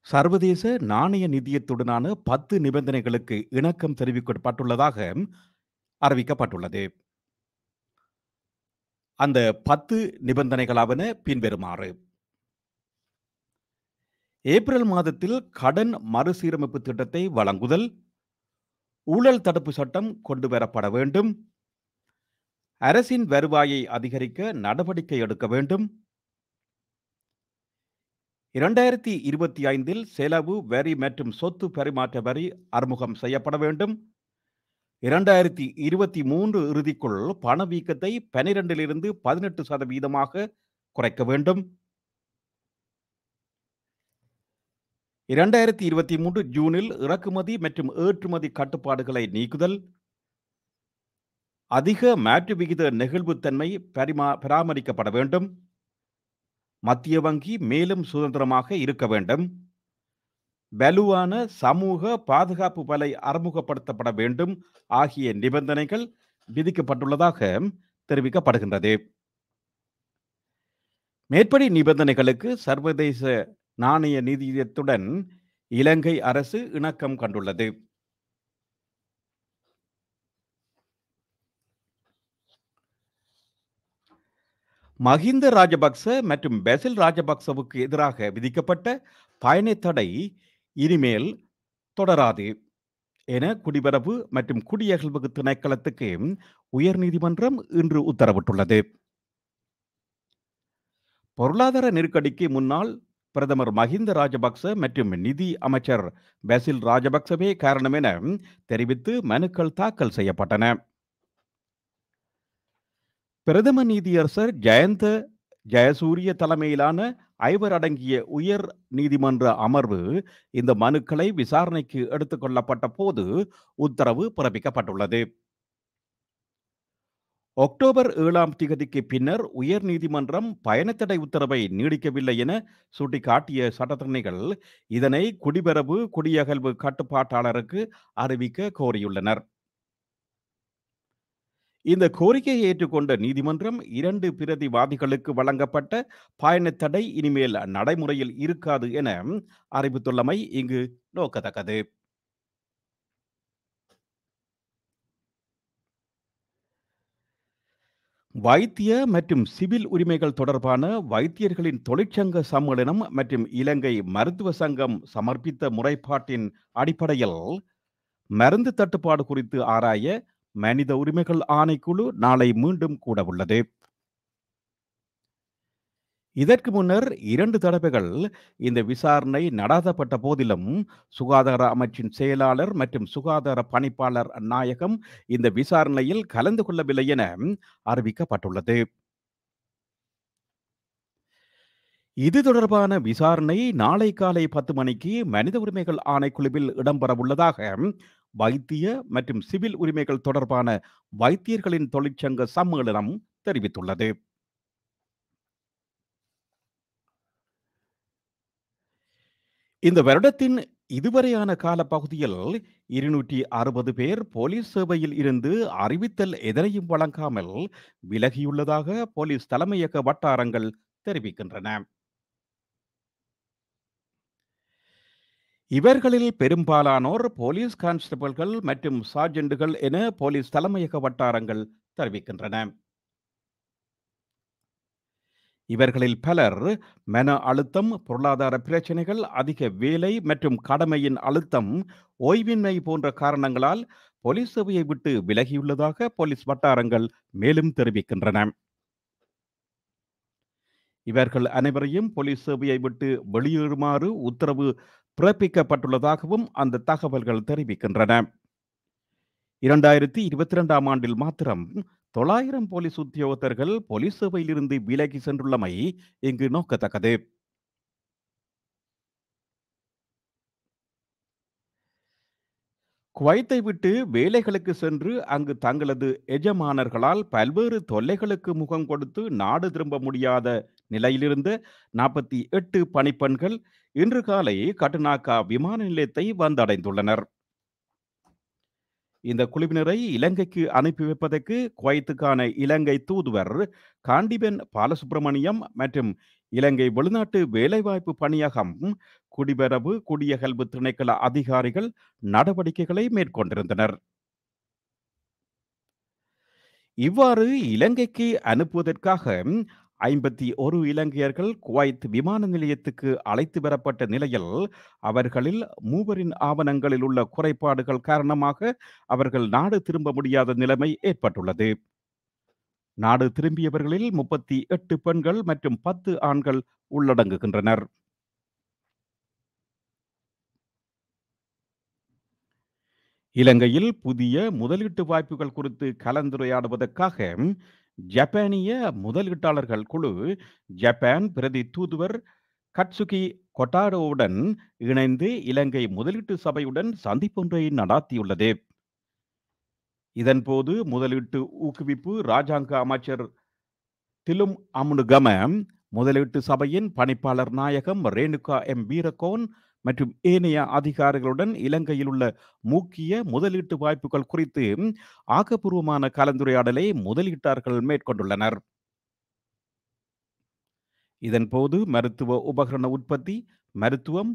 சர்வதேச நாணய நிதியத்துடனான 10 நிபந்தனைகளுக்கு இணக்கம் தெரிவிக்கப்பட்டுள்ளதாக அறிவிக்கப்பட்டுள்ளது. அந்த 10 நிபந்தனைகளாவன பின்வருமாறு. ஏப்ரல் மாதத்தில் கடன் மறுசீரமைப்பு திட்டத்தை வழங்குதல். ஊழல் தடுப்பு சட்டம் கொண்டுவரப்பட வேண்டும். அரசின் வருவாயை அதிகரிக்க நடவடிக்கை எடுக்க வேண்டும். 2025இல் செலவு வரி மற்றும் சொத்து பரிமாற்ற வரி அறிமுகம் செய்யப்பட வேண்டும். 2023 இறுதிக்குள் பணவீக்கத்தை 12லிருந்து 18% குறைக்க வேண்டும். 2023 ஜூனில் இறக்குமதி மற்றும் ஏற்றுமதி கட்டுப்பாடுகளை நீக்குதல். அதிக மாற்று விகித நெகிழ்வுத்தன்மை பரிமா பராமரிக்கப்பட வேண்டும். மத்திய வங்கி மேலும் சுதந்திரமாக இருக்க வேண்டும். வலுவான சமூக பாதுகாப்பு வலை அறிமுகப்படுத்தப்பட வேண்டும் ஆகிய நிபந்தனைகள் விதிக்கப்பட்டுள்ளதாக தெரிவிக்கப்படுகின்றது. மேற்படி நிபந்தனைகளுக்கு சர்வதேச நாணய நிதியத்துடன் இலங்கை அரசு இணக்கம் கண்டுள்ளது. மஹிந்த ராஜபக்ச மற்றும் பெசில் ராஜபக்சவுக்கு எதிராக விதிக்கப்பட்ட பயணத் தடை இனிமேல் தொடராது என குடிவரவு மற்றும் குடியகல்வு திணைக்களத்துக்கு உயர்நீதிமன்றம் இன்று உத்தரவிட்டுள்ளது. பொருளாதார நெருக்கடிக்கு முன்னாள் பிரதமர் மஹிந்த ராஜபக்ச மற்றும் நிதி அமைச்சர் பெசில் ராஜபக்சவே காரணம் என தெரிவித்து மனுக்கள் தாக்கல் செய்யப்பட்டன. பிரதம நீதியரசர் ஜயந்த ஜெயசூரிய தலைமையிலான ஐவர் அடங்கிய உயர் நீதிமன்ற அமர்வு இந்த மனுக்களை விசாரணைக்கு எடுத்துக் கொள்ளப்பட்ட போது உத்தரவு பிறப்பிக்கப்பட்டுள்ளது. அக்டோபர் 7ஆம் திகதிக்கு பின்னர் உயர் நீதிமன்றம் பயணத்தடை உத்தரவை நீடிக்கவில்லை என சுட்டிக்காட்டிய சட்டத்தரணிகள் இதனை குடிவரவு குடியகல்வு கட்டுப்பாட்டாளருக்கு அறிவிக்க கோரியுள்ளனர். இந்த கோரிக்கையை ஏற்றுக்கொண்ட நீதிமன்றம் இரண்டு பிரதிவாதிகளுக்கு வழங்கப்பட்ட பயணத் தடை இனிமேல் நடைமுறையில் இருக்காது என அறிவித்துள்ளமை இங்கு நோக்கத்தக்கது. வைத்திய மற்றும் சிவில் உரிமைகள் தொடர்பான வைத்தியர்களின் தொழிற்சங்க சம்மேளனம் மற்றும் இலங்கை மருத்துவ சங்கம் சமர்ப்பித்த முறைப்பாட்டின் அடிப்படையில் மருந்து தட்டுப்பாடு குறித்து ஆராய மனித உரிமைகள் ஆணைக்குழு நாளை மீண்டும் கூடவுள்ளது. இதற்கு முன்னர் இரண்டு தடவைகள் இந்த விசாரணை நடாத்தப்பட்ட போதிலும் சுகாதார அமைச்சின் செயலாளர் மற்றும் சுகாதார பணிப்பாளர் நாயகம் இந்த விசாரணையில் கலந்து கொள்ளவில்லை என அறிவிக்கப்பட்டுள்ளது. இது தொடர்பான விசாரணை நாளை காலை 10 மணிக்கு மனித உரிமைகள் ஆணைக்குழுவில் இடம்பெறவுள்ளதாக வைத்திய மற்றும் சிவில் உரிமைகள் தொடர்பான வைத்தியர்களின் தொழிற்சங்க சம்மேளனம் தெரிவித்துள்ளது. இந்த வருடத்தின் இதுவரையான காலப்பகுதியில் 260 பேர் போலீஸ் சேவையில் இருந்து அறிவித்தல் எதனையும் வழங்காமல் விலகியுள்ளதாக போலீஸ் தலைமையக வட்டாரங்கள் தெரிவிக்கின்றன. இவர்களில் பெரும்பாலானோர் போலீஸ் கான்ஸ்டபிள்கள் மற்றும் சார்ஜென்ட்டுகள் என போலீஸ் தலைமையக வட்டாரங்கள் தெரிவிக்கின்றன. இவர்களில் பலர் மன அழுத்தம், பொருளாதார பிரச்சனைகள், அதிக வேலை மற்றும் கடமையின் அழுத்தம், ஓய்வின்மை போன்ற காரணங்களால் போலீஸ் சேவையை விட்டு விலகியுள்ளதாக போலீஸ் வட்டாரங்கள் மேலும் தெரிவிக்கின்றன. இவர்கள் அனைவரையும் போலீஸ் சேவையை விட்டு வெளியேறுமாறு உத்தரவு பிறப்பிக்கப்பட்டுள்ளதாகவும் அந்த தகவல்கள் தெரிவிக்கின்றன. 2022ஆம் ஆண்டில் மாத்திரம் 900 போலீஸ் உத்தியோகத்தர்கள் போலீஸ் சேவையிலிருந்து விலகி சென்றுள்ளமை இங்கு நோக்கத்தக்கது. குவைத்தை விட்டு வேலைகளுக்கு சென்று அங்கு தங்களது எஜமானர்களால் பல்வேறு தொல்லைகளுக்கு முகம் கொடுத்து நாடு திரும்ப முடியாத நிலையிலிருந்த 48 பணிப்பெண்கள் இன்று காலை கட்டுநாயக்கா விமான நிலையத்தை வந்தடைந்துள்ளனர். இந்த குழுவினரை இலங்கைக்கு அனுப்பி வைப்பதற்கு குவைத்துக்கான இலங்கை தூதுவர் காண்டிபென் பாலசுப்ரமணியம் மற்றும் இலங்கை வெளிநாட்டு வேலைவாய்ப்பு பணியகம் குடிவரவு குடியகல்வு திணைக்கள அதிகாரிகள் நடவடிக்கைகளை மேற்கொண்டிருந்தனர் இவ்வாறு இலங்கைக்கு அனுப்புவதற்காக ஐம்பத்தி ஒரு இலங்கையர்கள் குவைத் விமான நிலையத்துக்கு அழைத்து வரப்பட்ட நிலையில் அவர்களில் மூவரின் ஆவணங்களில் உள்ள குறைபாடுகள் காரணமாக அவர்கள் நாடு திரும்ப முடியாத நிலைமை ஏற்பட்டுள்ளது நாடு திரும்பியவர்களில் முப்பத்தி எட்டு பெண்கள் மற்றும் பத்து ஆண்கள் உள்ளடங்குகின்றனர் இலங்கையில் புதிய முதலீட்டு வாய்ப்புகள் குறித்து கலந்துரையாடுவதற்காக ஜப்பானிய முதலீட்டாளர்கள் குழு ஜப்பான் பிரதி தூதுவர் கட்சுகி கொட்டாரோவுடன் இணைந்து இலங்கை முதலீட்டு சபையுடன் சந்திப்பொன்றை நடாத்தியுள்ளது இதன்போது முதலீட்டு ஊக்குவிப்பு ராஜாங்க அமைச்சர் திலும் அமுனுகம முதலீட்டு சபையின் பணிப்பாளர் நாயகம் ரேணுகா எம் வீரகோன் மற்றும் ஏனைய அதிகாரிகளுடன் இலங்கையில் உள்ள முக்கிய முதலீட்டு வாய்ப்புகள் குறித்து ஆக்கப்பூர்வமான கலந்துரையாடலை முதலீட்டாளர்கள் மேற்கொண்டுள்ளனர் இதன்போது மருத்துவ உபகரண உற்பத்தி மருத்துவம்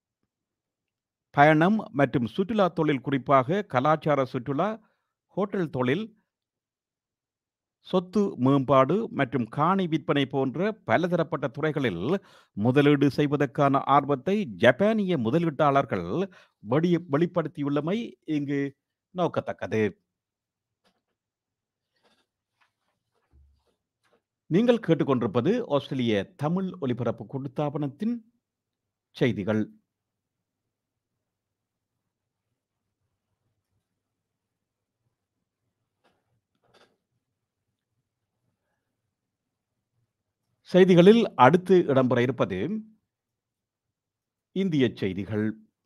பயணம் மற்றும் சுற்றுலா தொழில் குறிப்பாக கலாச்சார சுற்றுலா ஹோட்டல் தொழில் சொத்து மேம்பாடு மற்றும் காணி விற்பனை போன்ற பலதரப்பட்ட துறைகளில் முதலீடு செய்வதற்கான ஆர்வத்தை ஜப்பானிய முதலீட்டாளர்கள் வெளி வெளிப்படுத்தியுள்ளமை இங்கு நோக்கத்தக்கது நீங்கள் கேட்டுக்கொண்டிருப்பது ஆஸ்திரேலிய தமிழ் ஒலிபரப்பு கூட்டுத்தாபனத்தின் செய்திகள் செய்திகளில் அடுத்து இடம்பெற இருப்பது இந்திய செய்திகள்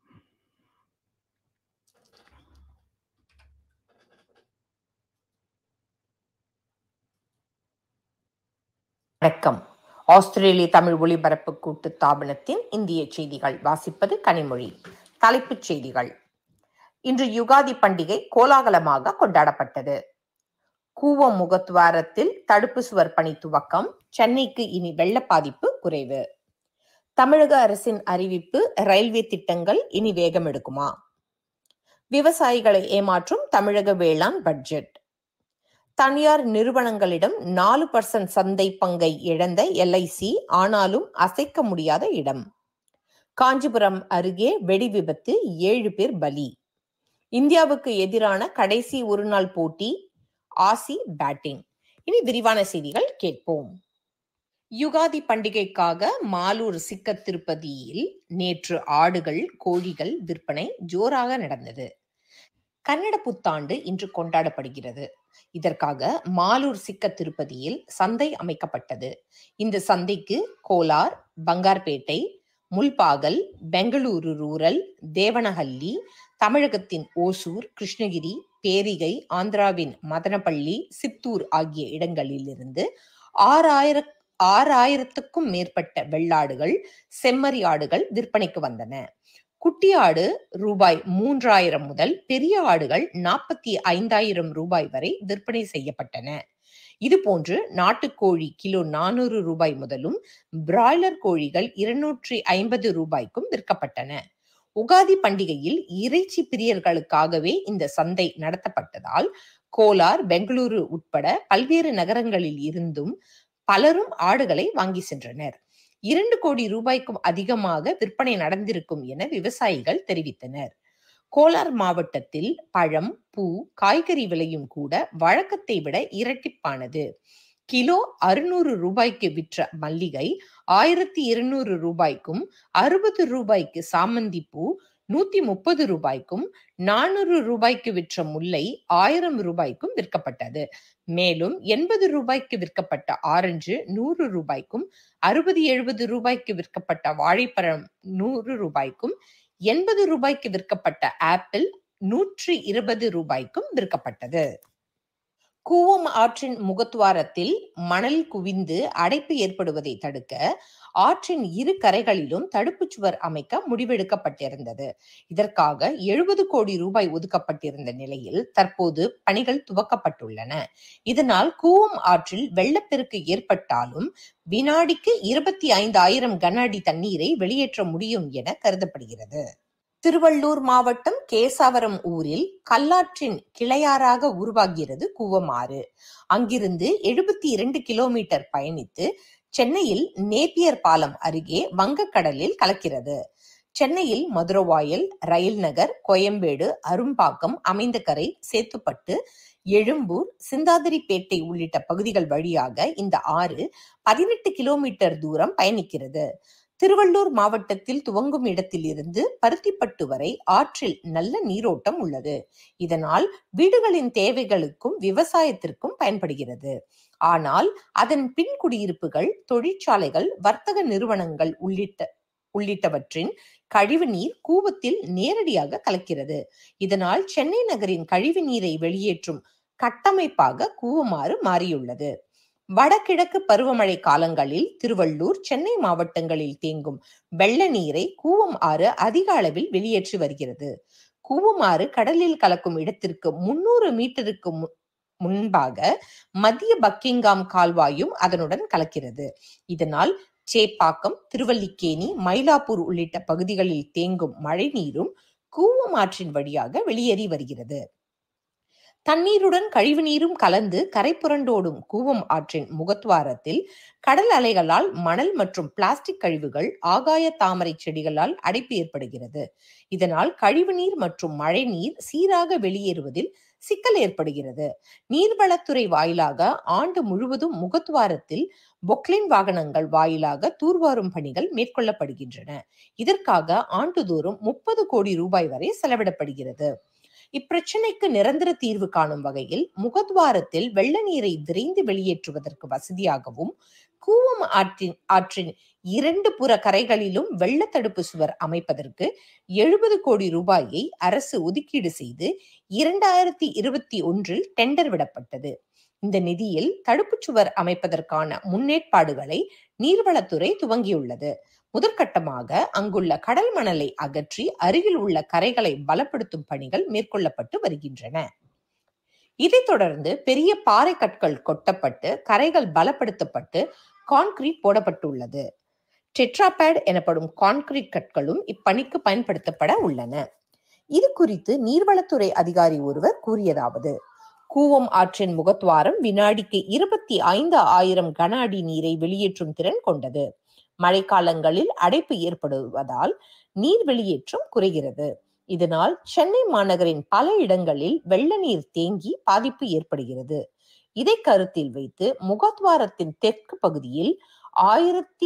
வணக்கம் ஆஸ்திரேலிய தமிழ் ஒலிபரப்பு கூட்டு தாபனத்தின் இந்திய செய்திகள் வாசிப்பது கனிமொழி தலைப்புச் செய்திகள் இன்று யுகாதி பண்டிகை கோலாகலமாக கொண்டாடப்பட்டது கூவம் முகத்துவாரத்தில் தடுப்பு சுவர் பணி துவக்கம் சென்னைக்கு இனி வெள்ள பாதிப்பு குறைவு தமிழக அரசின் அறிவிப்பு ரயில்வே திட்டங்கள் இனி வேகம் எடுக்குமா விவசாயிகளை ஏமாற்றும் தமிழக வேளாண் பட்ஜெட் தனியார் நிறுவனங்களிடம் நாலு பர்சன்ட் சந்தை பங்கை இழந்த எல்ஐசி ஆனாலும் அசைக்க முடியாத இடம் காஞ்சிபுரம் அருகே வெடி விபத்து ஏழு பேர் பலி இந்தியாவுக்கு எதிரான கடைசி ஒருநாள் போட்டி ஆசி பேட்டிங் இனி விரிவான செய்திகள் கேட்போம் யுகாதி பண்டிகைக்காக மாலூர் சிக்க திருப்பதியில் நேற்று ஆடுகள் கோழிகள் விற்பனை ஜோராக நடந்தது கன்னட புத்தாண்டு இன்று கொண்டாடப்படுகிறது இதற்காக மாலூர் சிக்க திருப்பதியில் சந்தை அமைக்கப்பட்டது இந்த சந்தைக்கு கோலார் பங்கார்பேட்டை முல்பாகல் பெங்களூரு ரூரல் தேவனஹள்ளி தமிழகத்தின் ஓசூர் கிருஷ்ணகிரி பேரிகை ஆந்திராவின் மதனப்பள்ளி சித்தூர் ஆகிய இடங்களிலிருந்து ஆறாயிர ஆறாயிரத்துக்கும் மேற்பட்ட வெள்ளாடுகள் செம்மறி ஆடுகள் விற்பனைக்கு வந்தன குட்டி ஆடு ரூபாய் மூன்றாயிரம் முதல் பெரிய ஆடுகள் நாற்பத்தி ஐந்தாயிரம் ரூபாய் வரை விற்பனை செய்யப்பட்டன இதுபோன்று நாட்டுக்கோழி கிலோ நானூறு ரூபாய் முதலும் பிராய்லர் கோழிகள் இருநூற்றி ஐம்பது ரூபாய்க்கும் விற்கப்பட்டன உகாதி பண்டிகையில் இறைச்சி பிரியர்களுக்காகவே இந்த சந்தை நடத்தப்பட்டதால் கோலார் பெங்களூரு உட்பட பல்வேறு நகரங்களில் இருந்தும் பலரும் ஆடுகளை வாங்கி சென்றனர் இரண்டு கோடி ரூபாய்க்கும் அதிகமாக விற்பனை நடந்திருக்கும் என விவசாயிகள் தெரிவித்தனர் கோலார் மாவட்டத்தில் பழம் பூ காய்கறி விலையும் கூட வழக்கத்தை விட இரட்டிப்பானது கிலோ அறுநூறு ரூபாய்க்கு விற்ற மல்லிகை ஆயிரத்தி இருநூறு ரூபாய்க்கும் அறுபது ரூபாய்க்கு சாமந்தி பூ நூத்தி முப்பது ரூபாய்க்கும் நானூறு ரூபாய்க்கு விற்ற முல்லை ஆயிரம் ரூபாய்க்கும் விற்கப்பட்டது மேலும் எண்பது ரூபாய்க்கு விற்கப்பட்ட ஆரஞ்சு நூறு ரூபாய்க்கும் அறுபது எழுபது ரூபாய்க்கு விற்கப்பட்ட வாழைப்பழம் நூறு ரூபாய்க்கும் எண்பது ரூபாய்க்கு விற்கப்பட்ட ஆப்பிள் நூற்றி இருபது ரூபாய்க்கும் விற்கப்பட்டது கூவம் ஆற்றின் முகத்துவாரத்தில் மணல் குவிந்து அடைப்பு ஏற்படுவதை தடுக்க ஆற்றின் இரு கரைகளிலும் தடுப்புச் சுவர் அமைக்க முடிவெடுக்கப்பட்டிருந்தது இதற்காக எழுபது கோடி ரூபாய் ஒதுக்கப்பட்டிருந்த நிலையில் தற்போது பணிகள் துவக்கப்பட்டுள்ளன இதனால் கூவம் ஆற்றில் வெள்ளப்பெருக்கு ஏற்பட்டாலும் வினாடிக்கு இருபத்தி ஐந்து ஆயிரம் கன அடி தண்ணீரை வெளியேற்ற முடியும் என கருதப்படுகிறது திருவள்ளூர் மாவட்டம் கேசாவரம் ஊரில் கல்லாற்றின் கிளையாறாக உருவாகிறது கூவமாறு அங்கிருந்து எழுபத்தி இரண்டு கிலோமீட்டர் பயணித்து சென்னையில் நேப்பியர் பாலம் அருகே வங்கக்கடலில் கலக்கிறது சென்னையில் மதுரவாயல் ரயில் நகர் கோயம்பேடு அரும்பாக்கம் அமைந்தகரை சேத்துப்பட்டு எழும்பூர் சிந்தாதிரிப்பேட்டை உள்ளிட்ட பகுதிகள் வழியாக இந்த ஆறு பதினெட்டு கிலோமீட்டர் தூரம் பயணிக்கிறது திருவள்ளூர் மாவட்டத்தில் துவங்கும் இடத்தில் இருந்து பருத்திப்பட்டு வரை ஆற்றில் நல்ல நீரோட்டம் உள்ளது இதனால் வீடுகளின் தேவைகளுக்கும் விவசாயத்திற்கும் பயன்படுகிறது ஆனால் அதன் பின் குடியிருப்புகள் தொழிற்சாலைகள் வர்த்தக நிறுவனங்கள் உள்ளிட்ட உள்ளிட்டவற்றின் கழிவு நீர் கூவத்தில் நேரடியாக கலக்கிறது இதனால் சென்னை நகரின் கழிவு நீரை வெளியேற்றும் கட்டமைப்பாக கூவமாறு மாறியுள்ளது வடகிழக்கு பருவமழை காலங்களில் திருவள்ளூர் சென்னை மாவட்டங்களில் தேங்கும் வெள்ள நீரை கூவம் ஆறு அதிக அளவில் வெளியேற்றி வருகிறது கூவம் ஆறு கடலில் கலக்கும் இடத்திற்கு முன்னூறு மீட்டருக்கு முன்பாக மத்திய பக்கிங்காம் கால்வாயும் அதனுடன் கலக்கிறது இதனால் சேப்பாக்கம் திருவல்லிக்கேணி மயிலாப்பூர் உள்ளிட்ட பகுதிகளில் தேங்கும் மழை நீரும் கூவம் ஆற்றின் வழியாக வெளியேறி வருகிறது தண்ணீருடன் கழிவு நீரும் கலந்து கரை புரண்டோடும் கூவம் ஆற்றின் முகத்வாரத்தில் கடல் அலைகளால் மணல் மற்றும் பிளாஸ்டிக் கழிவுகள் ஆகாய தாமரை செடிகளால் அடைப்பு ஏற்படுகிறது இதனால் கழிவு நீர் மற்றும் மழை நீர் சீராக வெளியேறுவதில் சிக்கல் ஏற்படுகிறது நீர்வளத்துறை வாயிலாக ஆண்டு முழுவதும் முகத்துவாரத்தில் பொக்லின் வாகனங்கள் வாயிலாக தூர்வாரும் பணிகள் மேற்கொள்ளப்படுகின்றன இதற்காக ஆண்டுதோறும் முப்பது கோடி ரூபாய் வரை செலவிடப்படுகிறது இப்பிரச்சினைக்கு நிரந்தர தீர்வு காணும் வகையில் முகத்வாரத்தில் வெள்ள நீரை விரைந்து வெளியேற்றுவதற்கு வசதியாகவும் கூவம் ஆற்றின் ஆற்றின் இரண்டு புற கரைகளிலும் வெள்ள தடுப்பு சுவர் அமைப்பதற்கு எழுபது கோடி ரூபாயை அரசு ஒதுக்கீடு செய்து இரண்டாயிரத்தி இருபத்தி ஒன்றில் டெண்டர் விடப்பட்டது இந்த நிதியில் தடுப்புச் சுவர் அமைப்பதற்கான முன்னேற்பாடுகளை நீர்வளத்துறை துவங்கியுள்ளது முதற்கட்டமாக அங்குள்ள கடல் மணலை அகற்றி அருகில் உள்ள கரைகளை பலப்படுத்தும் பணிகள் மேற்கொள்ளப்பட்டு வருகின்றன இதைத் தொடர்ந்து பெரிய பாறை கற்கள் கொட்டப்பட்டு கரைகள் பலப்படுத்தப்பட்டு கான்கிரீட் போடப்பட்டுள்ளது டெட்ராபேட் எனப்படும் கான்கிரீட் கற்களும் இப்பணிக்கு பயன்படுத்தப்பட உள்ளன இது குறித்து நீர்வளத்துறை அதிகாரி ஒருவர் கூறியதாவது கூவம் ஆற்றின் முகத்வாரம் வினாடிக்கு இருபத்தி ஐந்து ஆயிரம் கன அடி நீரை வெளியேற்றும் திறன் கொண்டது மழைக்காலங்களில் அடைப்பு ஏற்படுவதால் நீர் வெளியேற்றம் குறைகிறது இதனால் சென்னை மாநகரின் பல இடங்களில் வெள்ள நீர் தேங்கி பாதிப்பு ஏற்படுகிறது இதை கருத்தில் வைத்து முகத்வாரத்தின் தெற்கு பகுதியில் ஆயிரத்தி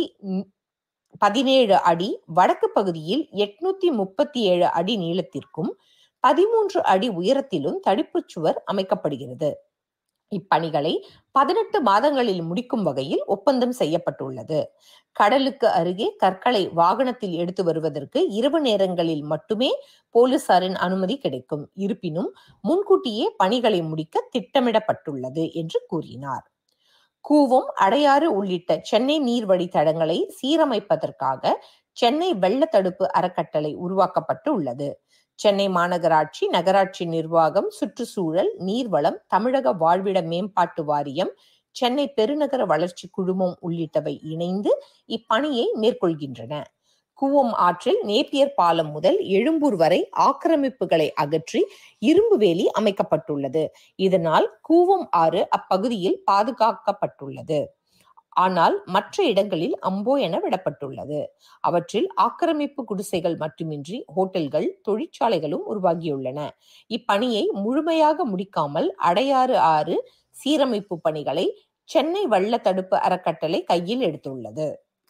பதினேழு அடி வடக்கு பகுதியில் எட்நூத்தி முப்பத்தி ஏழு அடி நீளத்திற்கும் பதிமூன்று அடி உயரத்திலும் தடுப்புச் சுவர் அமைக்கப்படுகிறது இப்பணிகளை பதினெட்டு மாதங்களில் முடிக்கும் வகையில் ஒப்பந்தம் செய்யப்பட்டுள்ளது கடலுக்கு அருகே கற்களை வாகனத்தில் எடுத்து வருவதற்கு இரவு நேரங்களில் மட்டுமே போலீசாரின் அனுமதி கிடைக்கும் இருப்பினும் முன்கூட்டியே பணிகளை முடிக்க திட்டமிடப்பட்டுள்ளது என்று கூறினார் கூவம் அடையாறு உள்ளிட்ட சென்னை நீர்வழி தடங்களை சீரமைப்பதற்காக சென்னை வெள்ள தடுப்பு அறக்கட்டளை உருவாக்கப்பட்டு உள்ளது சென்னை மாநகராட்சி நகராட்சி நிர்வாகம் சுற்றுச்சூழல் நீர்வளம் தமிழக வாழ்விட மேம்பாட்டு வாரியம் சென்னை பெருநகர வளர்ச்சி குழுமம் உள்ளிட்டவை இணைந்து இப்பணியை மேற்கொள்கின்றன கூவம் ஆற்றில் நேப்பியர் பாலம் முதல் எழும்பூர் வரை ஆக்கிரமிப்புகளை அகற்றி இரும்பு வேலி அமைக்கப்பட்டுள்ளது இதனால் கூவம் ஆறு அப்பகுதியில் பாதுகாக்கப்பட்டுள்ளது ஆனால் மற்ற இடங்களில் அம்போ என விடப்பட்டுள்ளது அவற்றில் ஆக்கிரமிப்பு குடிசைகள் மட்டுமின்றி ஹோட்டல்கள் தொழிற்சாலைகளும் உருவாகியுள்ளன இப்பணியை முழுமையாக முடிக்காமல் அடையாறு ஆறு சீரமைப்பு பணிகளை சென்னை வெள்ள தடுப்பு அறக்கட்டளை கையில் எடுத்துள்ளது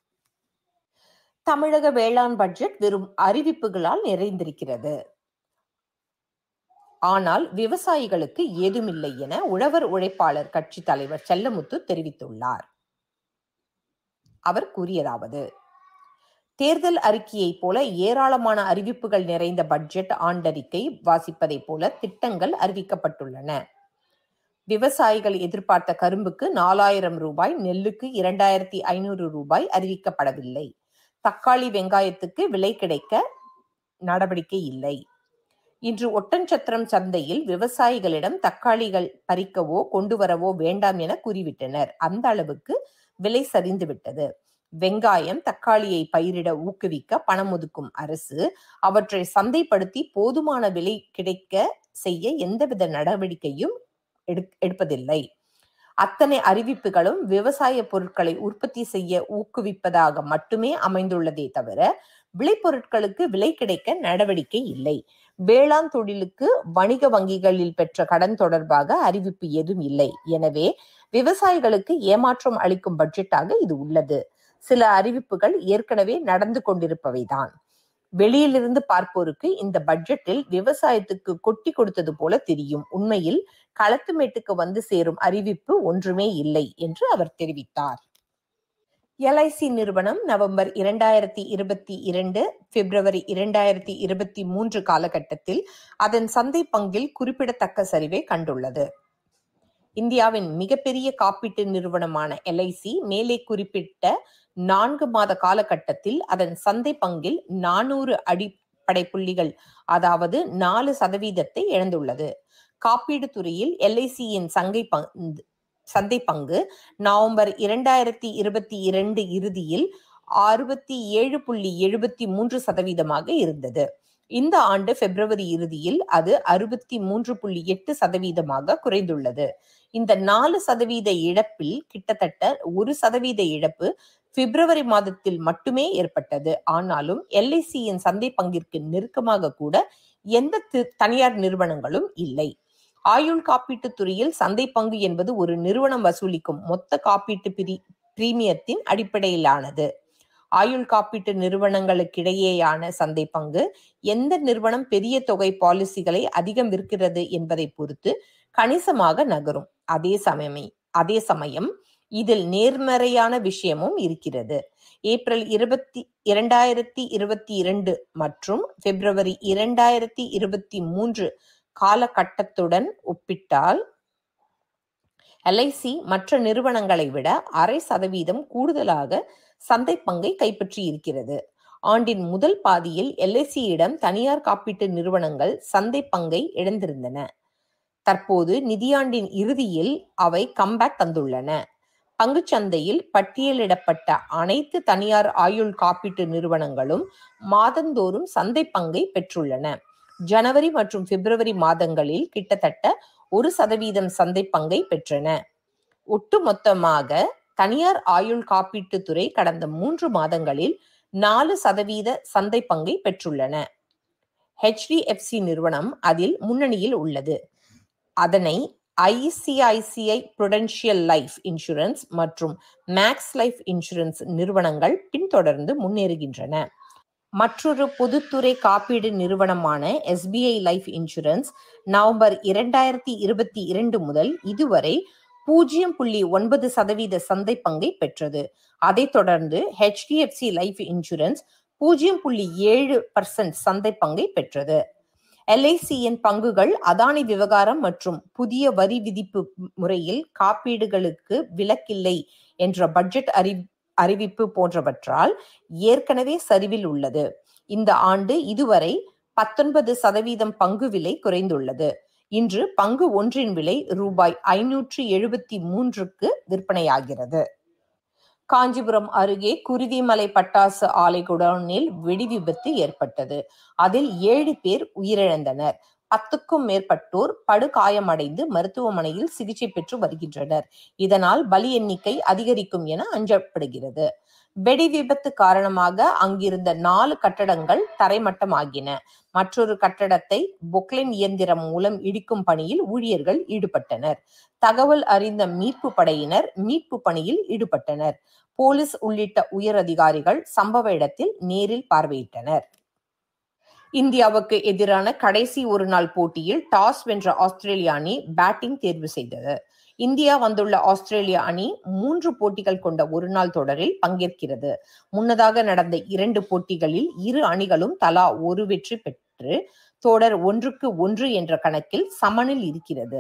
தமிழக வேளாண் பட்ஜெட் வெறும் அறிவிப்புகளால் நிறைந்திருக்கிறது ஆனால் விவசாயிகளுக்கு ஏதுமில்லை என உழவர் உழைப்பாளர் கட்சி தலைவர் செல்லமுத்து தெரிவித்துள்ளார் அவர் கூறியதாவது தேர்தல் அறிக்கையைப் போல ஏராளமான அறிவிப்புகள் நிறைந்த பட்ஜெட் ஆண்டறிக்கை வாசிப்பதைப் போல திட்டங்கள் அறிவிக்கப்பட்டுள்ளன விவசாயிகள் எதிர்பார்த்த கரும்புக்கு நாலாயிரம் ரூபாய் நெல்லுக்கு இரண்டாயிரத்தி ஐநூறு ரூபாய் அறிவிக்கப்படவில்லை தக்காளி வெங்காயத்துக்கு விலை கிடைக்க நடவடிக்கை இல்லை இன்று ஒட்டன்சத்திரம் சந்தையில் விவசாயிகளிடம் தக்காளிகள் பறிக்கவோ கொண்டு வரவோ வேண்டாம் என கூறிவிட்டனர் அந்த அளவுக்கு விலை சரிந்து விட்டது வெங்காயம் தக்காளியை பயிரிட ஊக்குவிக்க பணம் ஒதுக்கும் அரசு அவற்றை சந்தைப்படுத்தி போதுமான விலை கிடைக்க செய்ய எந்தவித நடவடிக்கையும் எடுப்பதில்லை அத்தனை அறிவிப்புகளும் விவசாய பொருட்களை உற்பத்தி செய்ய ஊக்குவிப்பதாக மட்டுமே அமைந்துள்ளதே தவிர விளைபொருட்களுக்கு விலை கிடைக்க நடவடிக்கை இல்லை வேளாண் தொழிலுக்கு வணிக வங்கிகளில் பெற்ற கடன் தொடர்பாக அறிவிப்பு ஏதும் இல்லை எனவே விவசாயிகளுக்கு ஏமாற்றம் அளிக்கும் பட்ஜெட்டாக இது உள்ளது சில அறிவிப்புகள் ஏற்கனவே நடந்து கொண்டிருப்பவைதான் வெளியிலிருந்து பார்ப்போருக்கு இந்த பட்ஜெட்டில் விவசாயத்துக்கு கொட்டி கொடுத்தது போல தெரியும் உண்மையில் களத்துமேட்டுக்கு வந்து சேரும் அறிவிப்பு ஒன்றுமே இல்லை என்று அவர் தெரிவித்தார் எல்ஐசி நிறுவனம் நவம்பர் இரண்டாயிரத்தி இருபத்தி இரண்டு பிப்ரவரி இரண்டாயிரத்தி இருபத்தி மூன்று காலகட்டத்தில் அதன் சந்தை பங்கில் குறிப்பிடத்தக்க சரிவை கண்டுள்ளது இந்தியாவின் மிகப்பெரிய காப்பீட்டு நிறுவனமான எல்ஐசி மேலே குறிப்பிட்ட நான்கு மாத காலகட்டத்தில் அதன் சந்தை பங்கில் நானூறு அடிப்படை புள்ளிகள் அதாவது நாலு சதவீதத்தை இழந்துள்ளது காப்பீடு துறையில் எல்ஐசியின் சங்கை பங்கு சந்தை பங்கு நவம்பர் இரண்டாயிரத்தி இருபத்தி இரண்டு இறுதியில் அறுபத்தி ஏழு புள்ளி எழுபத்தி மூன்று சதவீதமாக இருந்தது இந்த ஆண்டு பிப்ரவரி இறுதியில் அது அறுபத்தி மூன்று புள்ளி எட்டு சதவீதமாக குறைந்துள்ளது இந்த நாலு சதவீத இழப்பில் கிட்டத்தட்ட ஒரு சதவீத இழப்பு பிப்ரவரி மாதத்தில் மட்டுமே ஏற்பட்டது ஆனாலும் எல்ஐசியின் சந்தை பங்கிற்கு நெருக்கமாக கூட எந்த தனியார் நிறுவனங்களும் இல்லை ஆயுள் காப்பீட்டு துறையில் சந்தை பங்கு என்பது ஒரு நிறுவனம் வசூலிக்கும் மொத்த காப்பீட்டு பிரி பிரீமியத்தின் அடிப்படையிலானது ஆயுள் காப்பீட்டு நிறுவனங்களுக்கிடையேயான சந்தை பங்கு எந்த நிறுவனம் பெரிய தொகை பாலிசிகளை அதிகம் விற்கிறது என்பதை பொறுத்து கணிசமாக நகரும் அதே சமயம் அதே சமயம் இதில் நேர்மறையான விஷயமும் இருக்கிறது ஏப்ரல் இருபத்தி இரண்டாயிரத்தி இருபத்தி இரண்டு மற்றும் பிப்ரவரி இரண்டாயிரத்தி இருபத்தி மூன்று காலகட்டத்துடன் ஒப்பிட்டால் எல்ஐசி மற்ற நிறுவனங்களை விட அரை சதவீதம் கூடுதலாக சந்தை பங்கை கைப்பற்றி இருக்கிறது ஆண்டின் முதல் பாதியில் எல்ஐசியிடம் தனியார் காப்பீட்டு நிறுவனங்கள் சந்தை பங்கை இழந்திருந்தன தற்போது நிதியாண்டின் இறுதியில் அவை கம்பேக் தந்துள்ளன பங்குச்சந்தையில் பட்டியலிடப்பட்ட அனைத்து தனியார் ஆயுள் காப்பீட்டு நிறுவனங்களும் மாதந்தோறும் சந்தை பங்கை பெற்றுள்ளன ஜனவரி மற்றும் பிப்ரவரி மாதங்களில் கிட்டத்தட்ட ஒரு சதவீதம் சந்தை பங்கை பெற்றன ஒட்டுமொத்தமாக தனியார் ஆயுள் காப்பீட்டு துறை கடந்த மூன்று மாதங்களில் நாலு சதவீத சந்தை பங்கை பெற்றுள்ளன ஹெச்டிஎஃப்சி நிறுவனம் அதில் முன்னணியில் உள்ளது அதனை ஐசிஐசிஐ புரடென்ஷியல் லைஃப் இன்சூரன்ஸ் மற்றும் மேக்ஸ் லைஃப் இன்சூரன்ஸ் நிறுவனங்கள் பின்தொடர்ந்து முன்னேறுகின்றன மற்றொரு பொதுத்துறை காப்பீடு நிறுவனமான எஸ்பிஐ லைஃப் இன்சூரன்ஸ் நவம்பர் இரண்டாயிரத்தி இருபத்தி இரண்டு முதல் இதுவரை பூஜ்ஜியம் புள்ளி ஒன்பது சதவீத சந்தை பங்கை பெற்றது அதைத் தொடர்ந்து ஹெச்டிஎஃப்சி லைஃப் இன்சூரன்ஸ் பூஜ்ஜியம் புள்ளி ஏழு பர்சன்ட் சந்தை பங்கை பெற்றது எல்ஐசியின் பங்குகள் அதானி விவகாரம் மற்றும் புதிய வரி விதிப்பு முறையில் காப்பீடுகளுக்கு விலக்கில்லை என்ற பட்ஜெட் அறி அறிவிப்பு போன்றவற்றால் ஏற்கனவே சரிவில் உள்ளது இந்த ஆண்டு இதுவரை பத்தொன்பது சதவீதம் பங்கு விலை குறைந்துள்ளது இன்று பங்கு ஒன்றின் விலை ரூபாய் ஐநூற்று எழுபத்தி மூன்றுக்கு விற்பனையாகிறது காஞ்சிபுரம் அருகே குருவிமலை பட்டாசு ஆலை குடோனில் வெடி விபத்து ஏற்பட்டது அதில் ஏழு பேர் உயிரிழந்தனர் பத்துக்கும் மேற்பட்டோர் படுகாயமடைந்து மருத்துவமனையில் சிகிச்சை பெற்று வருகின்றனர் இதனால் பலி எண்ணிக்கை அதிகரிக்கும் என அஞ்சப்படுகிறது வெடி விபத்து காரணமாக அங்கிருந்த நாலு கட்டடங்கள் தரைமட்டமாகின மற்றொரு கட்டடத்தை பொக்லைன் இயந்திரம் மூலம் இடிக்கும் பணியில் ஊழியர்கள் ஈடுபட்டனர் தகவல் அறிந்த மீட்பு படையினர் மீட்பு பணியில் ஈடுபட்டனர் போலீஸ் உள்ளிட்ட உயர் அதிகாரிகள் சம்பவ இடத்தில் நேரில் பார்வையிட்டனர் இந்தியாவுக்கு எதிரான கடைசி ஒரு நாள் போட்டியில் டாஸ் வென்ற ஆஸ்திரேலிய அணி பேட்டிங் தேர்வு செய்தது இந்தியா வந்துள்ள ஆஸ்திரேலிய அணி மூன்று போட்டிகள் கொண்ட ஒரு நாள் தொடரில் பங்கேற்கிறது முன்னதாக நடந்த இரண்டு போட்டிகளில் இரு அணிகளும் தலா ஒரு வெற்றி பெற்று தொடர் ஒன்றுக்கு ஒன்று என்ற கணக்கில் சமனில் இருக்கிறது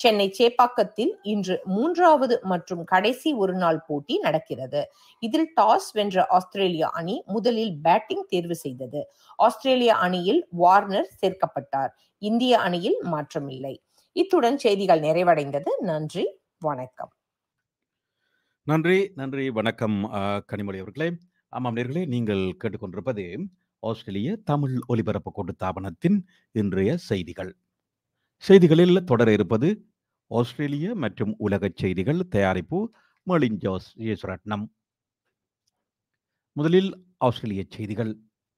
சென்னை சேப்பாக்கத்தில் இன்று மூன்றாவது மற்றும் கடைசி ஒருநாள் போட்டி நடக்கிறது இதில் டாஸ் வென்ற ஆஸ்திரேலியா அணி முதலில் பேட்டிங் தேர்வு செய்தது ஆஸ்திரேலிய அணியில் வார்னர் சேர்க்கப்பட்டார் இந்திய அணியில் மாற்றமில்லை இத்துடன் செய்திகள் நிறைவடைந்தது நன்றி வணக்கம் நன்றி நன்றி வணக்கம் அஹ், கனிமொழி அவர்களே ஆமாம் நேர்களே நீங்கள் கேட்டுக்கொண்டிருப்பது ஆஸ்திரேலிய தமிழ் ஒலிபரப்பு கூட்டுத்தாபனத்தின் இன்றைய செய்திகள் செய்திகளில் தொடர இருப்பது ஆஸ்திரேலிய மற்றும் உலக செய்திகள் தயாரிப்பு மலின் ஜோஸ் யேசுரட்னம் முதலில் ஆஸ்திரேலிய செய்திகள்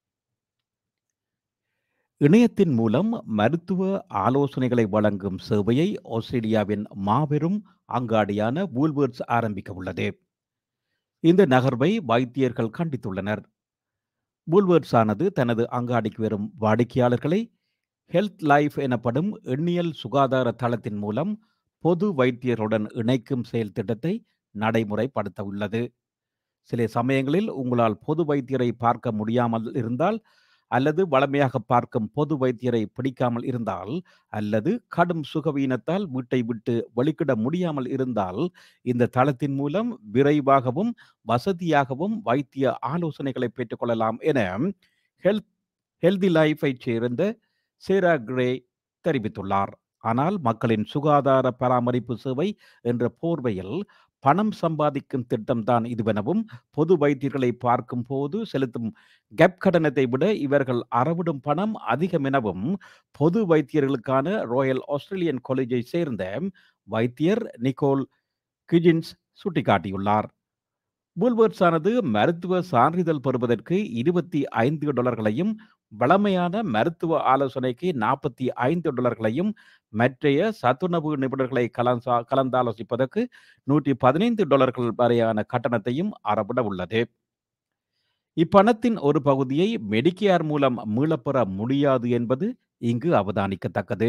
இணையத்தின் மூலம் மருத்துவ ஆலோசனைகளை வழங்கும் சேவையை ஆஸ்திரேலியாவின் மாபெரும் அங்காடியான வூல்வர்ட்ஸ் ஆரம்பிக்க உள்ளது இந்த நகர்வை வைத்தியர்கள் கண்டித்துள்ளனர் வூல்வர்ட்ஸ் ஆனது தனது அங்காடிக்கு வரும் வாடிக்கையாளர்களை ஹெல்த் லைஃப் எனப்படும் எண்ணியல் சுகாதார தளத்தின் மூலம் பொது வைத்தியருடன் இணைக்கும் செயல் திட்டத்தை நடைமுறைப்படுத்த உள்ளது சில சமயங்களில் உங்களால் பொது வைத்தியரை பார்க்க முடியாமல் இருந்தால் அல்லது வளமையாக பார்க்கும் பொது வைத்தியரை பிடிக்காமல் இருந்தால் அல்லது கடும் சுகவீனத்தால் வீட்டை விட்டு வெளிக்கிட முடியாமல் இருந்தால் இந்த தளத்தின் மூலம் விரைவாகவும் வசதியாகவும் வைத்திய ஆலோசனைகளை பெற்றுக்கொள்ளலாம் என ஹெல்த் ஹெல்தி லைஃபைச் சேர்ந்த சேரா கிரே தெரிவித்துள்ளார் ஆனால் மக்களின் சுகாதார பராமரிப்பு சேவை என்ற போர்வையில் பணம் சம்பாதிக்கும் திட்டம்தான் இதுவெனவும் பொது வைத்தியர்களை பார்க்கும் போது செலுத்தும் கெப் கட்டணத்தை விட இவர்கள் அறவிடும் பணம் அதிகம் எனவும் பொது வைத்தியர்களுக்கான ராயல் ஆஸ்திரேலியன் காலேஜை சேர்ந்த வைத்தியர் நிக்கோல் கிஜின்ஸ் சுட்டிக்காட்டியுள்ளார் புல்வர்ட்ஸ் ஆனது மருத்துவ சான்றிதழ் பெறுவதற்கு இருபத்தி ஐந்து டாலர்களையும் வளமையான மருத்துவ ஆலோசனைக்கு நாற்பத்தி ஐந்து டாலர்களையும் மற்றைய சத்துணவு நிபுணர்களை கலந்தா கலந்தாலோசிப்பதற்கு நூற்றி பதினைந்து டாலர்கள் வரையான கட்டணத்தையும் அறவிட உள்ளது இப்பணத்தின் ஒரு பகுதியை மெடிக்கேர் மூலம் மீளப்பெற முடியாது என்பது இங்கு அவதானிக்கத்தக்கது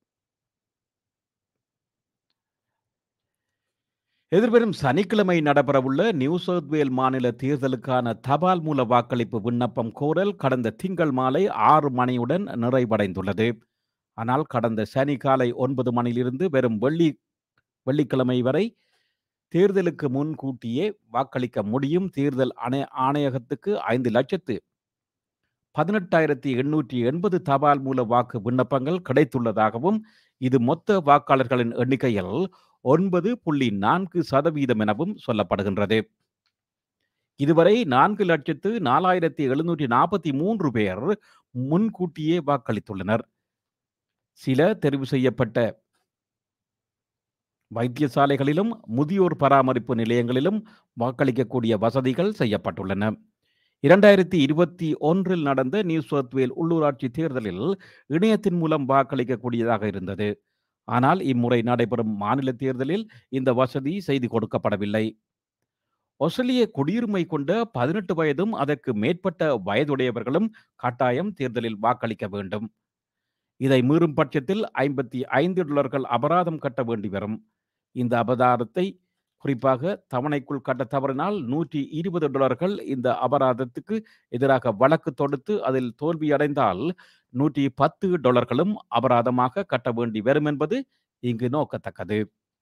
எதிர்வரும் சனிக்கிழமை நடைபெறவுள்ள நியூ சவுத் வேல் மாநில தேர்தலுக்கான தபால் மூல வாக்களிப்பு விண்ணப்பம் கோரல் கடந்த திங்கள் மாலை ஆறு மணியுடன் நிறைவடைந்துள்ளது ஆனால் கடந்த சனி காலை ஒன்பது மணியிலிருந்து வெறும் வெள்ளி வெள்ளிக்கிழமை வரை தேர்தலுக்கு முன்கூட்டியே வாக்களிக்க முடியும் தேர்தல் ஆணை ஆணையகத்துக்கு ஐந்து லட்சத்து பதினெட்டாயிரத்தி எண்ணூற்றி எண்பது தபால் மூல வாக்கு விண்ணப்பங்கள் கிடைத்துள்ளதாகவும் இது மொத்த வாக்காளர்களின் எண்ணிக்கையில் ஒன்பது புள்ளி நான்கு சதவீதம் எனவும் சொல்லப்படுகின்றது இதுவரை நான்கு லட்சத்து நாலாயிரத்தி எழுநூற்றி நாற்பத்தி மூன்று பேர் முன்கூட்டியே வாக்களித்துள்ளனர் சில தெரிவு செய்யப்பட்ட வைத்தியசாலைகளிலும் முதியோர் பராமரிப்பு நிலையங்களிலும் வாக்களிக்கக்கூடிய வசதிகள் செய்யப்பட்டுள்ளன இரண்டாயிரத்தி இருபத்தி ஒன்றில் நடந்த நியூ சவுத் வேல் உள்ளூராட்சி தேர்தலில் இணையத்தின் மூலம் வாக்களிக்கக்கூடியதாக இருந்தது ஆனால் இம்முறை நடைபெறும் மாநில தேர்தலில் இந்த வசதி செய்து கொடுக்கப்படவில்லை ஆஸ்திரேலிய குடியுரிமை கொண்ட பதினெட்டு வயதும் அதற்கு மேற்பட்ட வயதுடையவர்களும் கட்டாயம் தேர்தலில் வாக்களிக்க வேண்டும் இதை மீறும் பட்சத்தில் ஐம்பத்தி ஐந்து டாலர்கள் அபராதம் கட்ட வேண்டி வரும் இந்த அபராதத்தை குறிப்பாக தவணைக்குள் கட்ட தவறினால் நூற்றி இருபது டாலர்கள் இந்த அபராதத்துக்கு எதிராக வழக்கு தொடுத்து அதில் தோல்வியடைந்தால் நூற்றி பத்து டாலர்களும் அபராதமாக கட்ட வேண்டி வரும் என்பது இங்கு நோக்கத்தக்கது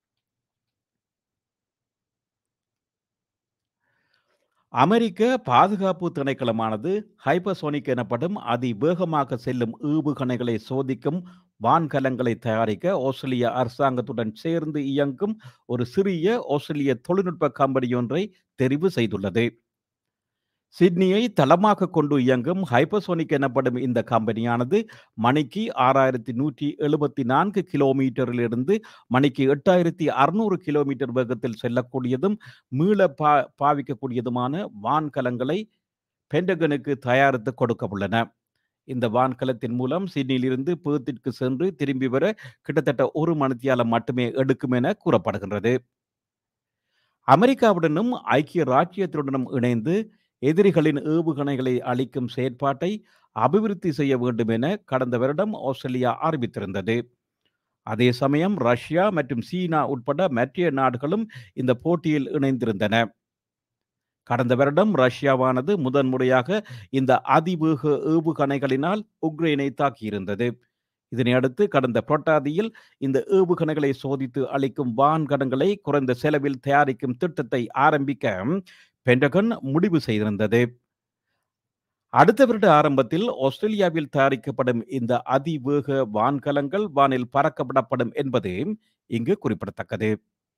அமெரிக்க பாதுகாப்பு திணைக்களமானது ஹைப்பர்சோனிக் எனப்படும் அதிவேகமாக செல்லும் ஏவுகணைகளை சோதிக்கும் வான்கலங்களை தயாரிக்க ஆஸ்திரேலிய அரசாங்கத்துடன் சேர்ந்து இயங்கும் ஒரு சிறிய ஆஸ்திரேலிய தொழில்நுட்ப கம்பெனி ஒன்றை தெரிவு செய்துள்ளது சிட்னியை தளமாக கொண்டு இயங்கும் ஹைப்பர்சோனிக் எனப்படும் இந்த கம்பெனியானது மணிக்கு ஆறாயிரத்தி நூற்றி எழுபத்தி நான்கு கிலோமீட்டரிலிருந்து மணிக்கு எட்டாயிரத்தி அறுநூறு கிலோமீட்டர் வேகத்தில் செல்லக்கூடியதும் மீள பா பாவிக்கக்கூடியதுமான வான்கலங்களை பென்டகனுக்கு தயாரித்து கொடுக்க உள்ளன இந்த வான்கலத்தின் மூலம் சிட்னியிலிருந்து பேர்த்திற்கு சென்று திரும்பி வர கிட்டத்தட்ட ஒரு மணித்தியாலம் மட்டுமே எடுக்கும் என கூறப்படுகின்றது அமெரிக்காவுடனும் ஐக்கிய ராச்சியத்துடனும் இணைந்து எதிரிகளின் ஏவுகணைகளை அளிக்கும் செயற்பாட்டை அபிவிருத்தி செய்ய வேண்டும் என கடந்த வருடம் ஆஸ்திரேலியா அறிவித்திருந்தது அதே சமயம் ரஷ்யா மற்றும் சீனா உட்பட மற்ற நாடுகளும் இந்த போட்டியில் இணைந்திருந்தன கடந்த வருடம் ரஷ்யாவானது முதன்முறையாக இந்த அதிவேக ஏவுகணைகளினால் உக்ரைனை தாக்கியிருந்தது இதனை அடுத்து கடந்த புரட்டாதியில் இந்த ஏவுகணைகளை சோதித்து அளிக்கும் வான்கடங்களை குறைந்த செலவில் தயாரிக்கும் திட்டத்தை ஆரம்பிக்க பென்டகன் முடிவு செய்திருந்தது அடுத்த வருட ஆரம்பத்தில் ஆஸ்திரேலியாவில் தயாரிக்கப்படும் இந்த அதிவேக வான்கலங்கள் வானில் பறக்கப்படப்படும் என்பது இங்கு குறிப்பிடத்தக்கது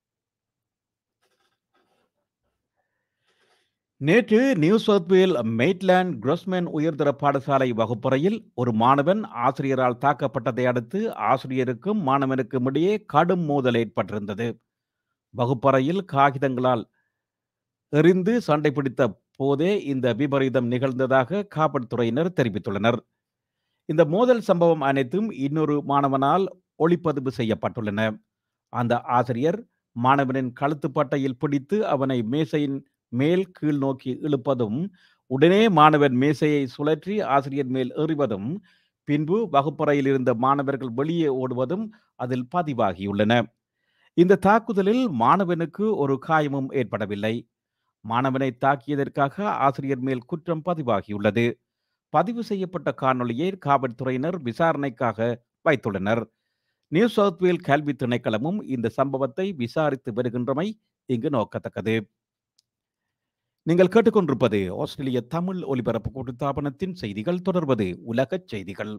நேற்று நியூ சவுத் வேல் மெய்ட்லேண்ட் கிரஸ்மேன் உயர்தர பாடசாலை வகுப்பறையில் ஒரு மாணவன் ஆசிரியரால் தாக்கப்பட்டதை அடுத்து ஆசிரியருக்கும் மாணவனுக்கும் இடையே கடும் மோதல் ஏற்பட்டிருந்தது வகுப்பறையில் காகிதங்களால் எறிந்து சண்டை பிடித்த போதே இந்த விபரீதம் நிகழ்ந்ததாக காவல்துறையினர் தெரிவித்துள்ளனர் இந்த மோதல் சம்பவம் அனைத்தும் இன்னொரு மாணவனால் ஒளிப்பதிவு செய்யப்பட்டுள்ளன அந்த ஆசிரியர் மாணவனின் கழுத்துப்பட்டையில் பிடித்து அவனை மேசையின் மேல் கீழ் நோக்கி இழுப்பதும் உடனே மாணவன் மேசையை சுழற்றி ஆசிரியர் மேல் எறிவதும் பின்பு வகுப்பறையில் இருந்த மாணவர்கள் வெளியே ஓடுவதும் அதில் பதிவாகியுள்ளன இந்த தாக்குதலில் மாணவனுக்கு ஒரு காயமும் ஏற்படவில்லை மாணவனை தாக்கியதற்காக ஆசிரியர் மேல் குற்றம் பதிவாகியுள்ளது பதிவு செய்யப்பட்ட காணொளியை காவல்துறையினர் விசாரணைக்காக வைத்துள்ளனர் நியூ சவுத் வேல் கல்வி திணைக்களமும் இந்த சம்பவத்தை விசாரித்து வருகின்றமை இங்கு நோக்கத்தக்கது நீங்கள் கேட்டுக்கொண்டிருப்பது ஆஸ்திரேலிய தமிழ் ஒலிபரப்பு கூட்டுத்தாபனத்தின் செய்திகள் தொடர்வது உலகச் செய்திகள்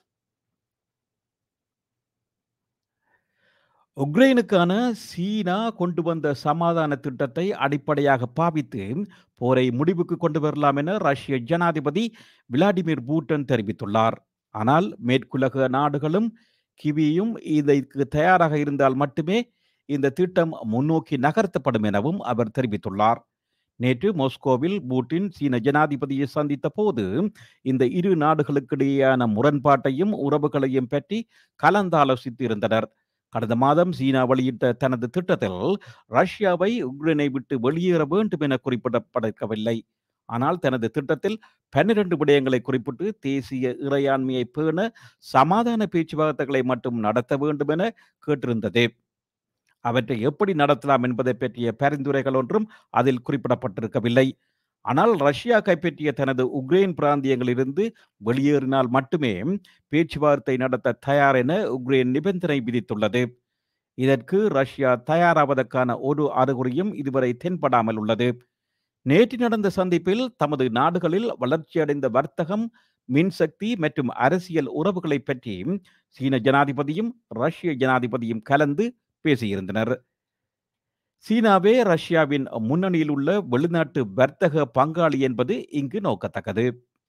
உக்ரைனுக்கான சீனா கொண்டு வந்த சமாதான திட்டத்தை அடிப்படையாக பாவித்து போரை முடிவுக்கு கொண்டு வரலாம் என ரஷ்ய ஜனாதிபதி விளாடிமிர் பூட்டன் தெரிவித்துள்ளார் ஆனால் மேற்குலக நாடுகளும் கிவியும் இதற்கு தயாராக இருந்தால் மட்டுமே இந்த திட்டம் முன்னோக்கி நகர்த்தப்படும் எனவும் அவர் தெரிவித்துள்ளார் நேற்று மாஸ்கோவில் பூட்டின் சீன ஜனாதிபதியை சந்தித்த போது இந்த இரு நாடுகளுக்கிடையேயான முரண்பாட்டையும் உறவுகளையும் பற்றி கலந்தாலோசித்து இருந்தனர் கடந்த மாதம் சீனா வெளியிட்ட தனது திட்டத்தில் ரஷ்யாவை உக்ரைனை விட்டு வெளியேற வேண்டும் என குறிப்பிடப்படவில்லை ஆனால் தனது திட்டத்தில் பன்னிரண்டு விடயங்களை குறிப்பிட்டு தேசிய இறையாண்மையை பேண சமாதான பேச்சுவார்த்தைகளை மட்டும் நடத்த வேண்டும் என கேட்டிருந்தது அவற்றை எப்படி நடத்தலாம் என்பதை பற்றிய பரிந்துரைகள் ஒன்றும் அதில் குறிப்பிடப்பட்டிருக்கவில்லை ஆனால் ரஷ்யா கைப்பற்றிய தனது உக்ரைன் பிராந்தியங்களிலிருந்து வெளியேறினால் மட்டுமே பேச்சுவார்த்தை நடத்த தயார் என உக்ரைன் நிபந்தனை விதித்துள்ளது இதற்கு ரஷ்யா தயாராவதற்கான ஒரு அறிகுறியும் இதுவரை தென்படாமல் உள்ளது நேற்று நடந்த சந்திப்பில் தமது நாடுகளில் வளர்ச்சியடைந்த வர்த்தகம் மின்சக்தி மற்றும் அரசியல் உறவுகளை பற்றி சீன ஜனாதிபதியும் ரஷ்ய ஜனாதிபதியும் கலந்து பேசியிருந்தனர் சீனாவே ரஷ்யாவின் முன்னணியில் உள்ள வெளிநாட்டு வர்த்தக பங்காளி என்பது இங்கு நோக்கத்தக்கது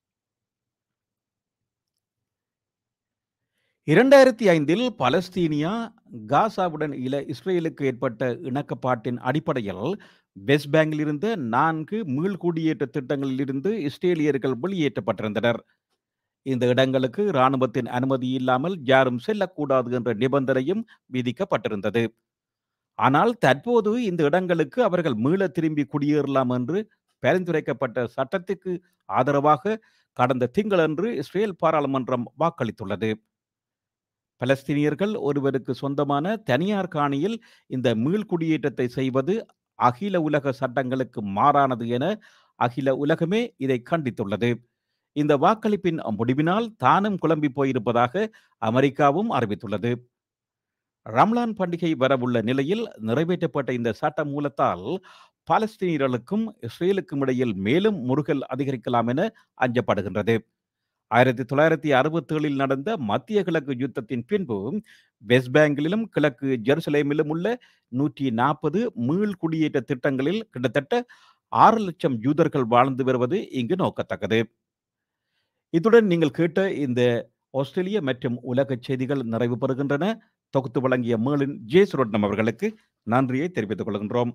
இரண்டாயிரத்தி ஐந்தில் பலஸ்தீனியா காசாவுடன் இல இஸ்ரேலுக்கு ஏற்பட்ட இணக்கப்பாட்டின் அடிப்படையில் வெஸ்ட் பேங்கில் இருந்த நான்கு மீள்குடியேற்ற திட்டங்களில் இருந்து இஸ்ரேலியர்கள் வெளியேற்றப்பட்டிருந்தனர் இந்த இடங்களுக்கு இராணுவத்தின் அனுமதி இல்லாமல் யாரும் செல்லக்கூடாது என்ற நிபந்தனையும் விதிக்கப்பட்டிருந்தது ஆனால் தற்போது இந்த இடங்களுக்கு அவர்கள் மீள திரும்பி குடியேறலாம் என்று பரிந்துரைக்கப்பட்ட சட்டத்துக்கு ஆதரவாக கடந்த திங்களன்று இஸ்ரேல் பாராளுமன்றம் வாக்களித்துள்ளது பலஸ்தீனியர்கள் ஒருவருக்கு சொந்தமான தனியார் காணியில் இந்த மீள்குடியேற்றத்தை செய்வது அகில உலக சட்டங்களுக்கு மாறானது என அகில உலகமே இதை கண்டித்துள்ளது இந்த வாக்களிப்பின் முடிவினால் தானும் குழம்பி போயிருப்பதாக அமெரிக்காவும் அறிவித்துள்ளது ரம்லான் பண்டிகை வரவுள்ள நிலையில் நிறைவேற்றப்பட்ட இந்த சட்ட மூலத்தால் பாலஸ்தீனியர்களுக்கும் இஸ்ரேலுக்கும் இடையில் மேலும் முருகல் அதிகரிக்கலாம் என அஞ்சப்படுகின்றது ஆயிரத்தி தொள்ளாயிரத்தி அறுபத்தி ஏழில் நடந்த மத்திய கிழக்கு யுத்தத்தின் பின்பு வெஸ்ட் பேங்கிலும் கிழக்கு ஜெருசலேமிலும் உள்ள நூற்றி நாற்பது மீள் குடியேற்ற திட்டங்களில் கிட்டத்தட்ட ஆறு லட்சம் யூதர்கள் வாழ்ந்து வருவது இங்கு நோக்கத்தக்கது இத்துடன் நீங்கள் கேட்ட இந்த ஆஸ்திரேலிய மற்றும் உலக செய்திகள் நிறைவு பெறுகின்றன தொகுத்து வழங்கிய மேலின் ஜே சுரட்னம் அவர்களுக்கு நன்றியை தெரிவித்துக் கொள்கின்றோம்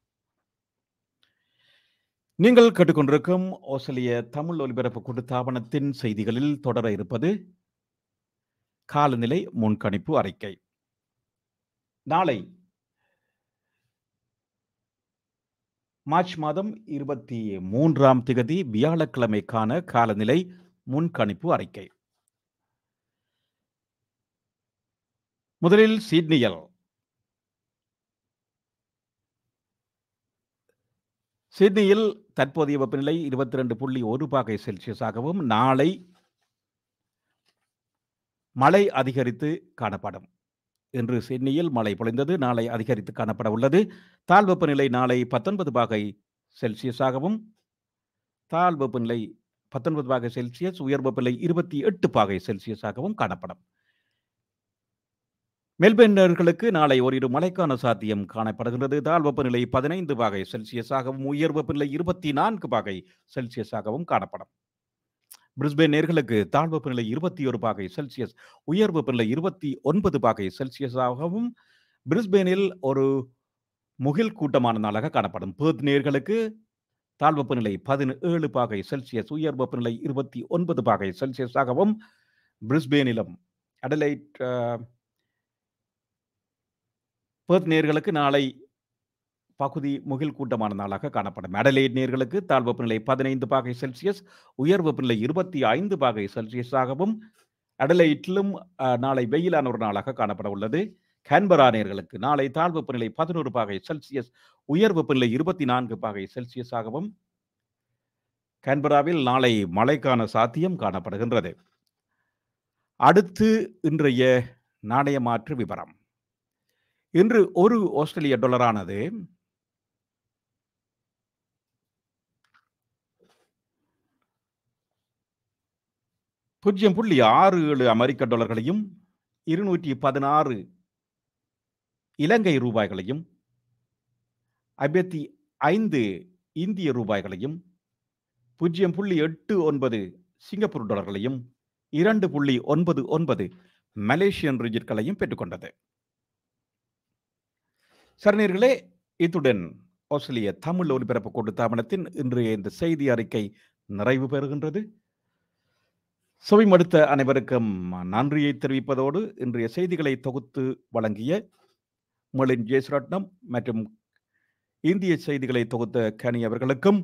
நீங்கள் கேட்டுக்கொண்டிருக்கும் ஆஸ்திரேலிய தமிழ் ஒலிபரப்பு கூட்டுத்தாபனத்தின் செய்திகளில் தொடர இருப்பது காலநிலை முன்கணிப்பு அறிக்கை நாளை மார்ச் மாதம் இருபத்தி மூன்றாம் திகதி வியாழக்கிழமைக்கான காலநிலை முன்கணிப்பு அறிக்கை முதலில் சிட்னியில் சிட்னியில் தற்போதைய வெப்பநிலை இருபத்தி ரெண்டு புள்ளி ஒரு பாகை செல்சியஸாகவும் நாளை மழை அதிகரித்து காணப்படும் இன்று சிட்னியில் மழை பொழிந்தது நாளை அதிகரித்து காணப்பட உள்ளது தாழ் வெப்பநிலை நாளை பத்தொன்பது பாகை செல்சியஸாகவும் தாழ் வெப்பநிலை பத்தொன்பது பாகை செல்சியஸ் உயர் வெப்பநிலை இருபத்தி எட்டு பாகை செல்சியஸாகவும் காணப்படும் மெல்பெர்னர்களுக்கு நாளை ஓரிரு மழைக்கான சாத்தியம் காணப்படுகின்றது தாழ் வெப்பநிலை பதினைந்து பாகை செல்சியஸாகவும் உயர் வெப்பநிலை இருபத்தி நான்கு பாகை செல்சியஸாகவும் காணப்படும் பிரிஸ்பேன் நேர்களுக்கு தாழ் வெப்பநிலை இருபத்தி ஒரு பாகை செல்சியஸ் உயர் வெப்பநிலை இருபத்தி ஒன்பது பாகை செல்சியஸாகவும் பிரிஸ்பேனில் ஒரு முகில் கூட்டமான நாளாக காணப்படும் பேர்த் நேர்களுக்கு தாழ் வெப்பநிலை பதினேழு பாகை செல்சியஸ் உயர் வெப்பநிலை இருபத்தி ஒன்பது பாகை செல்சியஸாகவும் பிரிஸ்பேனிலும் அடலைட் பேர்த் நேர்களுக்கு நாளை பகுதி முகில் கூட்டமான நாளாக காணப்படும் அடலைட் நேர்களுக்கு தாழ் வெப்பநிலை பதினைந்து பாகை செல்சியஸ் உயர் வெப்பநிலை இருபத்தி ஐந்து பாகை செல்சியஸாகவும் அடலைட்டிலும் அஹ், நாளை வெயிலான ஒரு நாளாக காணப்பட உள்ளது கேன்பரா நேர்களுக்கு நாளை தாழ் வெப்பநிலை பதினோரு பாகை செல்சியஸ் உயர் வெப்பநிலை இருபத்தி நான்கு பாகை செல்சியஸாகவும் கேன்பராவில் நாளை மழைக்கான சாத்தியம் காணப்படுகின்றது அடுத்து இன்றைய நாணய மாற்று விவரம் இன்று ஒரு ஆஸ்திரேலிய டாலரானது பூஜ்ஜியம் புள்ளி ஆறு ஏழு அமெரிக்க டாலர்களையும் இருநூற்றி பதினாறு இலங்கை ரூபாய்களையும் ஐம்பத்தி ஐந்து இந்திய ரூபாய்களையும் பூஜ்ஜியம் புள்ளி எட்டு ஒன்பது சிங்கப்பூர் டாலர்களையும் இரண்டு புள்ளி ஒன்பது ஒன்பது மலேசியன் ரிஜிட்களையும் பெற்றுக்கொண்டது சரணியர்களே இத்துடன் ஆஸ்திரேலிய தமிழ் ஒலிபரப்பு கூட்டுத்தாபனத்தின் இன்றைய இந்த செய்தி அறிக்கை நிறைவு பெறுகின்றது செவிமடுத்த அனைவருக்கும் நன்றியை தெரிவிப்பதோடு இன்றைய செய்திகளை தொகுத்து வழங்கிய மலின் ஜெயஸ்ரட்னம் மற்றும் இந்திய செய்திகளை தொகுத்த கனி அவர்களுக்கும்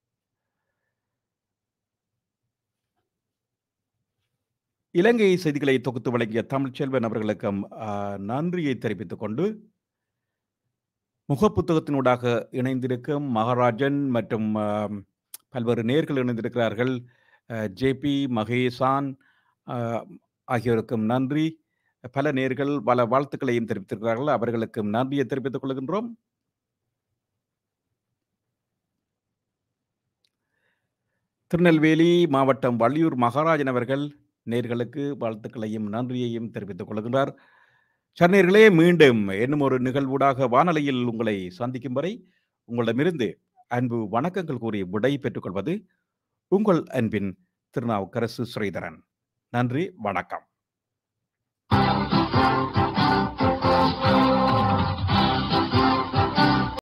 இலங்கை செய்திகளை தொகுத்து வழங்கிய தமிழ்ச்செல்வன் அவர்களுக்கும் ஆஹ், நன்றியை தெரிவித்துக் கொண்டு முகப்புத்தகத்தினூடாக இணைந்திருக்கும் மகாராஜன் மற்றும் ஆம், பல்வேறு நேர்கள் இணைந்திருக்கிறார்கள் ஜேபி மகேசான் ஆஹ், ஆகியோருக்கும் நன்றி பல நேர்கள் பல வாழ்த்துக்களையும் தெரிவித்திருக்கிறார்கள் அவர்களுக்கும் நன்றியை தெரிவித்துக் கொள்கின்றோம் திருநெல்வேலி மாவட்டம் வள்ளியூர் மகாராஜன் அவர்கள் நேர்களுக்கு வாழ்த்துக்களையும் நன்றியையும் தெரிவித்துக் கொள்கின்றார் சன்னேர்களே மீண்டும் இன்னும் ஒரு நிகழ்வூடாக வானொலியில் உங்களை சந்திக்கும் வரை உங்களிடமிருந்து அன்பு வணக்கங்கள் கூறி விடை பெற்றுக்கொள்வது உங்கள் அன்பின் திருநாவுக்கரசு ஸ்ரீதரன் நன்றி வணக்கம்